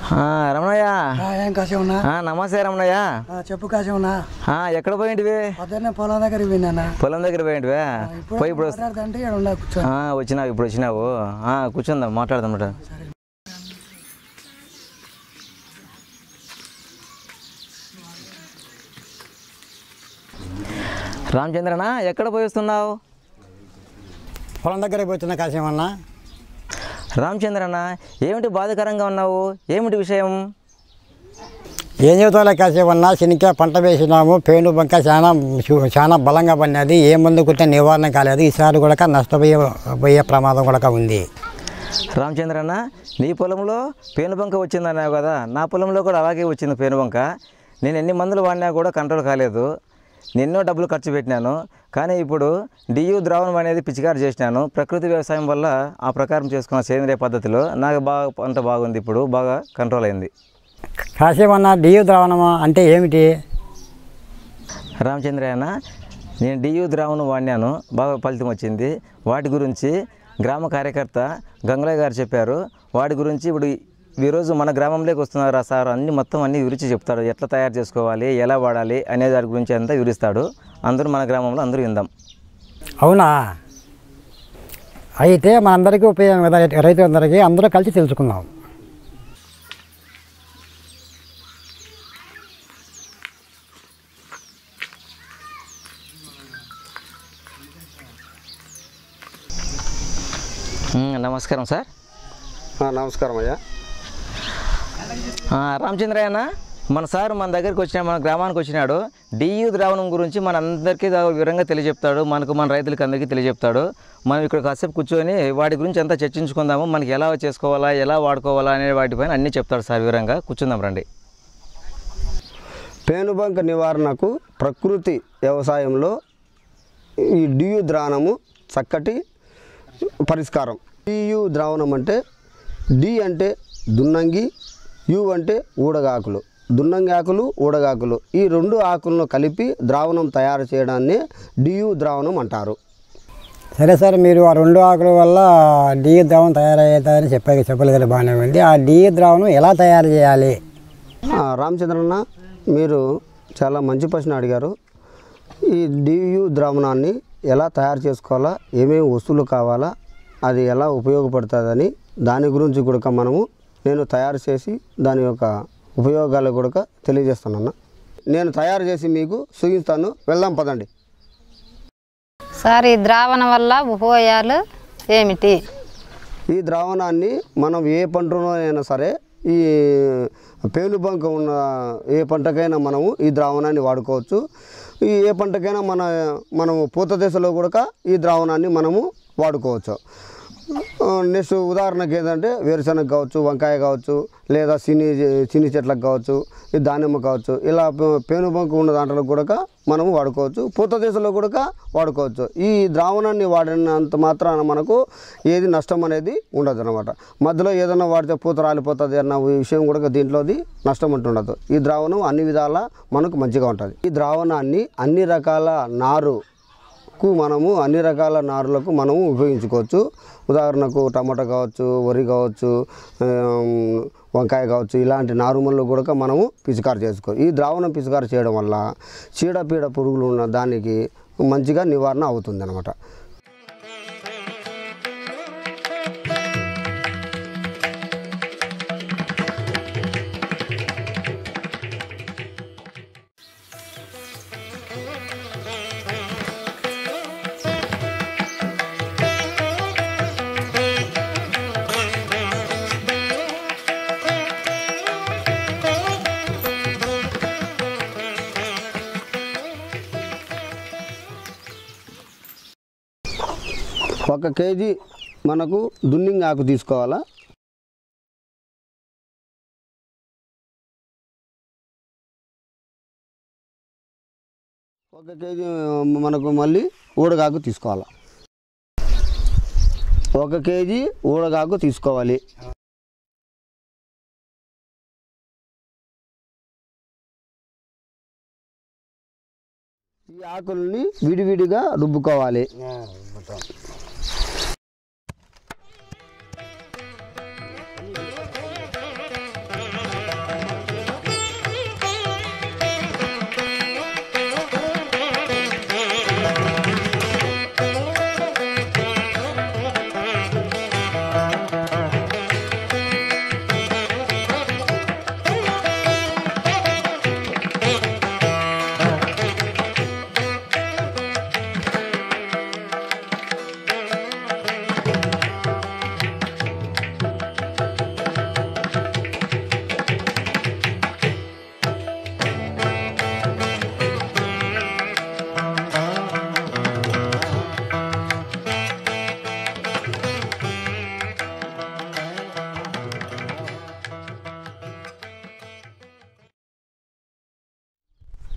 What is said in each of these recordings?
ఆ, రమణయ్య ఆ, ఏం కాసేమన్నా ఆ, నమస్తే రమణయ్య ఆ, చెప్పు కాసేమన్నా ఆ, ఎక్కడ పోయింటివి పొద్దున్నే పొలం దగ్గరికి పోయినా పొలం దగ్గర పోయింటివే పోయి ఇప్పుడు వస్తా- మాట్లాడుతుంటే ఇక్కడ ఉన్నా కూర్చో ఆ, వచ్చినావు ఇప్పుడు వచ్చినావు ఆ, కూర్చుందాం మాట్లాడదాం మాట రామచంద్రనా ఎక్కడ పోయిస్తున్నావు పొలం దగ్గరికి పోతున్నా కాసేమన్నా రామచంద్రన్న ఏమిటి బాధకరంగా ఉన్నావు ఏమిటి విషయం ఏం చెబుతాలే కాసేమన్నా శనికాయ పంట వేసినాము పేను బంక చాలా చు- చాలా బలంగా పడినది ఏ మందు కుట్టిన నివారణ కాలేదు ఈసారి కూడా నష్టపోయే పోయే ప్రమాదం కూడా ఉంది రామచంద్రన్న నీ పొలంలో పేనుబంక వచ్చిందన్నావు కదా నా పొలంలో కూడా అలాగే వచ్చింది పేనుబంక నేను ఎన్ని మందులు వాడినా కూడా కంట్రోల్ కాలేదు ఎన్నో డబ్బులు ఖర్చు పెట్టినాను కానీ ఇప్పుడు డియు ద్రావణం అనేది పిచికారి చేసినాను ప్రకృతి వ్యవసాయం వల్ల ఆ ప్రకారం చేసుకున్న సేంద్రియ పద్ధతిలో నాకు బాగా పంట బాగుంది ఇప్పుడు బాగా కంట్రోల్ అయింది కాసేమన్నా డియు ద్రావణమా అంటే ఏమిటి రామచంద్రయ్యన నేను డియు ద్రావణం వాడినాను బాగా ఫలితం వచ్చింది వాటి గురించి గ్రామ కార్యకర్త గంగులయ్య గారు చెప్పారు వాటి గురించి ఇప్పుడు ఈరోజు మన గ్రామంలోకి వస్తున్నారు ఆ సార్ అన్ని మొత్తం అన్ని వివరించి చెప్తాడు ఎట్లా తయారు చేసుకోవాలి ఎలా వాడాలి అనే దాని గురించి అంతా వివరిస్తాడు అందరూ మన గ్రామంలో అందరూ విందాం అవునా అయితే మనందరికీ ఉపయోగం కదా రైతులందరికీ అందరూ కలిసి తెలుసుకుందాం ఉమ్, నమస్కారం సార్ ఆ, నమస్కారం అయ్యా ఆ, రామచంద్రయ్యన మన సార్ మన దగ్గరికి వచ్చిన మన గ్రామానికి వచ్చినాడు డియు ద్రావణం గురించి మన అందరికీ దా- వివరంగా తెలియజెప్తాడు మనకు మన రైతులకి అందరికీ తెలియజెప్తాడు మనం ఇక్కడ కాసేపు కూర్చొని వాటి గురించి అంతా చర్చించుకుందాము మనకి ఎలా చేసుకోవాలా ఎలా వాడుకోవాలా అనే వాటిపైన అన్నీ చెప్తాడు సార్ వివరంగా కూర్చుందాం రండి పేనుబంక నివారణకు ప్రకృతి వ్యవసాయంలో ఈ డియు ద్రావణము చక్కటి పరిష్కారం డియు ద్రావణం అంటే డి అంటే దున్నంగి యు అంటే ఊడగాకులు దున్నంగి ఆకులు ఊడగాకులు ఈ రెండు ఆకులను కలిపి ద్రావణం తయారు చేయడాన్ని డియు ద్రావణం అంటారు సరే సార్ మీరు ఆ రెండు ఆకుల వల్ల డియు ద్రావణం తయారయ్యేదని చెప్పే చెప్పలేదు బాగానే ఉంది ఆ డియు ద్రావణం ఎలా తయారు చేయాలి ఆ, రామచంద్రన్న మీరు చాలా మంచి ప్రశ్న అడిగారు ఈ డియు ద్రావణాన్ని ఎలా తయారు చేసుకోవాలా ఏమేమి వస్తువులు కావాలా అది ఎలా ఉపయోగపడుతుందని దాని గురించి కూడా మనము నేను తయారు చేసి దాని యొక్క ఉపయోగాలు కూడా తెలియజేస్తానన్న నేను తయారు చేసి మీకు చూపిస్తాను వెళ్దాం పదండి సార్ ఈ ద్రావణం వల్ల ఉపయోగాలు ఏమిటి ఈ ద్రావణాన్ని మనం ఏ పంటలోనైనా సరే ఈ పేనుబంక ఉన్న ఏ పంటకైనా మనము ఈ ద్రావణాన్ని వాడుకోవచ్చు ఈ ఏ పంటకైనా మన మనము పూత దశలో కూడా ఈ ద్రావణాన్ని మనము వాడుకోవచ్చు ఆ, నెక్స్ట్ ఉదాహరణకి ఏంటంటే వేరుశనగ కావచ్చు వంకాయ కావచ్చు లేదా సినీ సినీ చెట్లకు కావచ్చు ఈ దానిమ్మ కావచ్చు ఇలా పే- పేనుబంక ఉన్న దాంట్లో కూడా మనము వాడుకోవచ్చు పూత దశలో కూడా వాడుకోవచ్చు ఈ ద్రావణాన్ని వాడినంత మాత్రాన మనకు ఏది నష్టం అనేది ఉండదు అనమాట మధ్యలో ఏదైనా వాడితే పూత రాలిపోతుంది అన్న విషయం కూడా దీంట్లోది నష్టం ఉంటుండదు ఈ ద్రావణం అన్ని విధాల మనకు మంచిగా ఉంటుంది ఈ ద్రావణాన్ని అన్ని రకాల నారు కు మనము అన్ని రకాల నారులకు మనము ఉపయోగించుకోవచ్చు ఉదాహరణకు టమాటా కావచ్చు వరి కావచ్చు ఆమ్, వంకాయ కావచ్చు ఇలాంటి నారుమల్లో కూడా మనము పిచికారు చేసుకో ఈ ద్రావణం పిచికారు చేయడం వల్ల చీడపీడ పురుగులు ఉన్న దానికి మంచిగా నివారణ అవుతుంది అనమాట ఒక కేజీ మనకు దున్నింగ్ ఆకు తీసుకోవాలా ఒక కేజీ మనకు మళ్ళీ ఊడగాకు తీసుకోవాలి ఒక కేజీ ఊడగాకు తీసుకోవాలి ఈ ఆకుల్ని విడివిడిగా రుబ్బుకోవాలి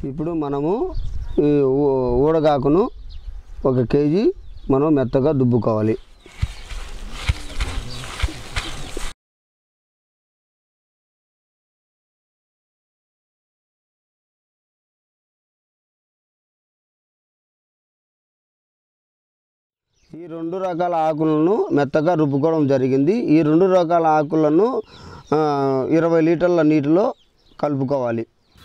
ఇప్పుడు మనము ఈ ఊ- ఊడగాకును ఒక కేజీ మనం మెత్తగా దుబ్బుకోవాలి ఈ రెండు రకాల ఆకులను మెత్తగా రుబ్బుకోవడం జరిగింది ఈ రెండు రకాల ఆకులను ఆ, ఇరవై లీటర్ల నీటిలో కలుపుకోవాలి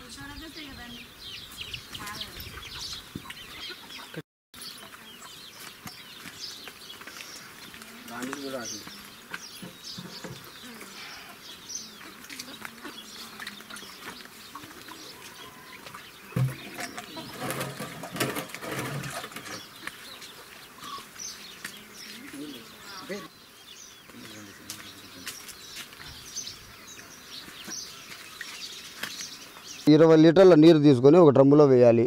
ఇరవై లీటర్ల నీరు తీసుకొని ఒక డ్రమ్ములో వేయాలి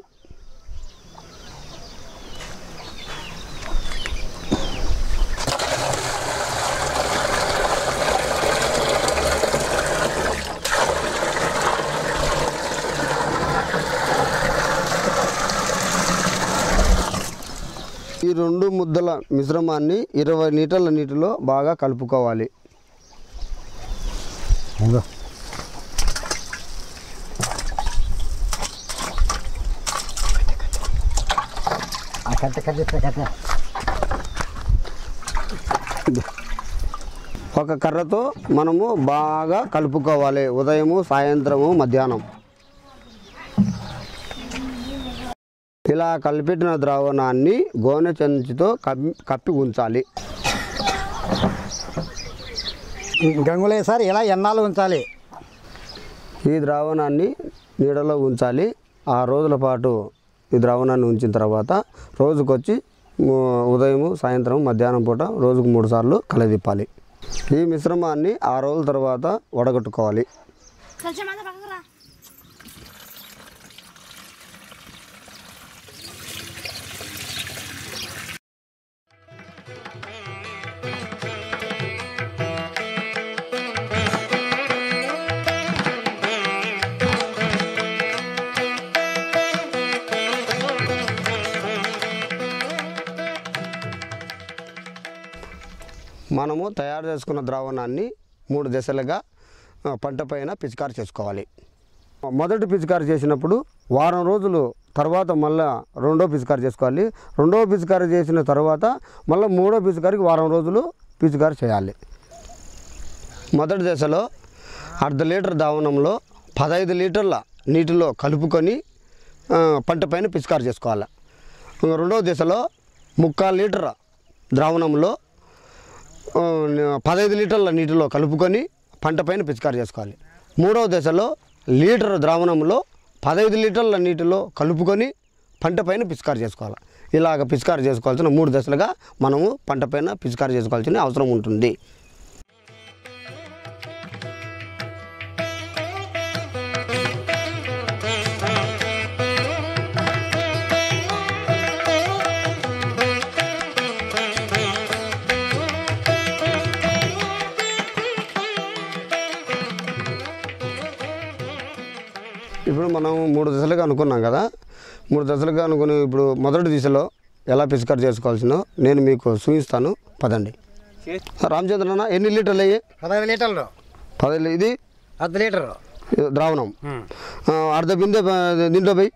ఈ రెండు ముద్దల మిశ్రమాన్ని ఇరవై లీటర్ల నీటిలో బాగా కలుపుకోవాలి ఇంకో ఆ కట్ట కట్ట కట్ట ఒక కర్రతో మనము బాగా కలుపుకోవాలి ఉదయము సాయంత్రము మధ్యాహ్నం ఇలా కలిపెట్టిన ద్రావణాన్ని గోనె చెంచుతో కప్పి కప్పి ఉంచాలి గంగులే సార్ ఇలా ఎన్నాళ్ళు ఉంచాలి ఈ ద్రావణాన్ని నీడలో ఉంచాలి ఆ రోజుల పాటు ఈ ద్రావణాన్ని ఉంచిన తర్వాత రోజుకొచ్చి ము- ఉదయము సాయంత్రం మధ్యాహ్నం పూట రోజుకు మూడు సార్లు కలదిప్పాలి ఈ మిశ్రమాన్ని ఆ రోజుల తర్వాత వడగట్టుకోవాలి మనము తయారు చేసుకున్న ద్రావణాన్ని మూడు దశలుగా ఆ, పంట పైన పిచికారి చేసుకోవాలి మొదటి పిచికారి చేసినప్పుడు వారం రోజులు తర్వాత మళ్ళా రెండో పిచికారి చేసుకోవాలి రెండో పిచికారి చేసిన తర్వాత మళ్ళీ మూడో పిచికారికి వారం రోజులు పిచికారి చేయాలి మొదటి దశలో అర్ధ లీటర్ దావనంలో పదహైదు లీటర్ల నీటిలో కలుపుకొని ఆ, పంట పైన పిచికారి చేసుకోవాలి ఇంక రెండవ దశలో ముక్కాలు లీటర్ ద్రావణంలో ఆ, పదహైదు లీటర్ల నీటిలో కలుపుకొని పంట పైన పిచికారి చేసుకోవాలి మూడవ దశలో లీటర్ ద్రావణంలో పదహైదు లీటర్ల నీటిలో కలుపుకొని పంట పైన పిచికారి చేసుకోవాలి ఇలాగ పిచికారి చేసుకోవాల్సిన మూడు దశలుగా మనము పంట పైన పిచికారి చేసుకోవాల్సిన అవసరం ఉంటుంది ఇప్పుడు మనం మూడు దశలుగా అనుకున్నాం కదా మూడు దశలుగా అనుకుని ఇప్పుడు మొదటి దిశలో ఎలా పిచికారి చేసుకోవాల్సిందో నేను మీకు చూపిస్తాను పదండి రామచంద్ర అన్న ఎన్ని లీటర్లు అయ్యి పదహైదు లీటర్లు పది ఇది అర్ధ లీటరు ద్రావణం ఆ, అర్ధ బిందె ఆ, దీంట్లో పోయి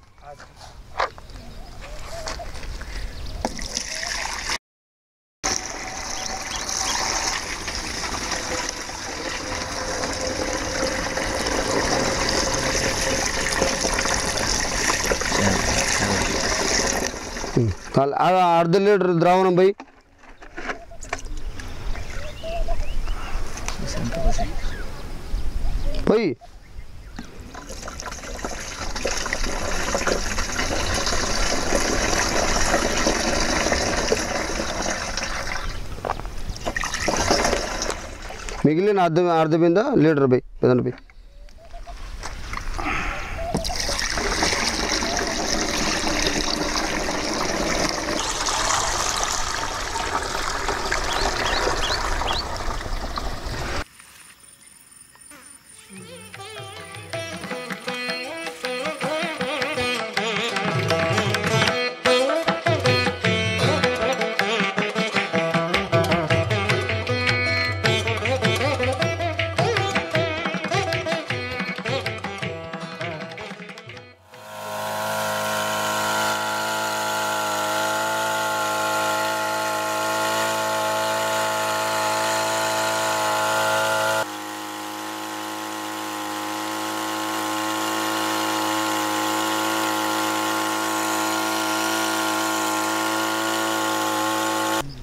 కాల్- ఆ, అర్ధ లీటర్ ద్రావణం పోయి పోయి మిగిలిన అర్ధ అర్ధ బింద లీటర్ పోయి పెదండి పోయి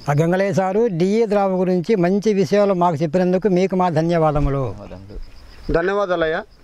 ఆ గంగలయ్య సారు డిఏ ద్రావ గురించి మంచి విషయాలు మాకు చెప్పినందుకు మీకు మా ధన్యవాదములు ధన్యవాదాలయ్యా